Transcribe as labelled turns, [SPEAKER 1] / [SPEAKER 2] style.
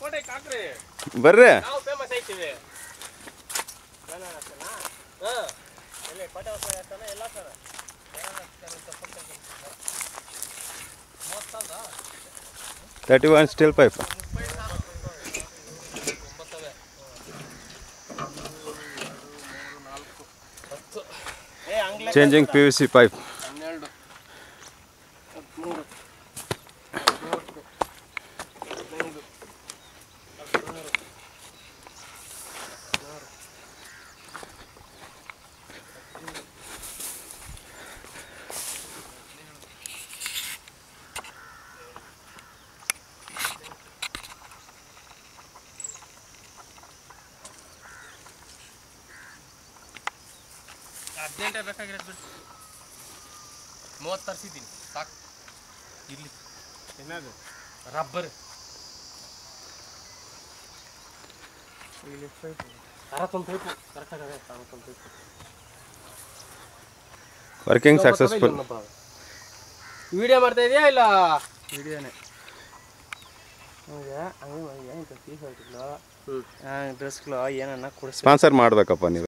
[SPEAKER 1] ಕೋಟೆಗೆ ಹಾಕ್ರಿ
[SPEAKER 2] ಬರ್ರಿ
[SPEAKER 1] ನಾವು ಫೇಮಸ್ ಐತಿವಿ ಹಾಂ ಎಲ್ಲಿ ಕೋಟೆ ಹೊಸ ಹೇಳ್ತಾನೆ ಎಲ್ಲ sir
[SPEAKER 2] thirty one steel pipe
[SPEAKER 1] ಏ ಹಂಗ್ಲೆ
[SPEAKER 2] changing P U C pipe
[SPEAKER 1] ಹನ್ನೆರಡು ಹದಿಮೂರು ಹದಿನಾಲ್ಕು ಹದಿನೈದು ಹದಿನಾರು ಹದಿನೆಂಟೇ ಬೇಕಾಗಿರೋದು ಬಿಡು ಮೂವತ್ತು ತರಿಸಿದ್ದೀನಿ ಸಾಕು ಇರಲಿ ಏನದು ರಬ್ಬರ್ ಇಲ್ಲಿ ಅರವತ್ತೊಂದು ಪೈಪು ಕರೆಕ್ಟಾಗಿ ಅದೇ ಅರವತ್ತೊಂದು ಪೈಪು
[SPEAKER 2] ವರ್ಕಿಂಗ್ ಸಕ್ಸಸ್ಫುಲ್
[SPEAKER 1] ವಿಡಿಯೋ ಮಾಡ್ತಾ ಇದೆಯಾ ಇಲ್ಲ
[SPEAKER 3] ವಿಡಿಯೋನೇ
[SPEAKER 1] ಹಂಗೆ ಹಂಗೆ ಏನು ಪೀಸ್ ಆಗಿಲ್ಲ ಡ್ರೆಸ್ಗಳು ಏನನ್ನ ಕೊಡಿಸ್
[SPEAKER 2] ಸ್ಪಾನ್ಸರ್ ಮಾಡಬೇಕಪ್ಪ ನೀವು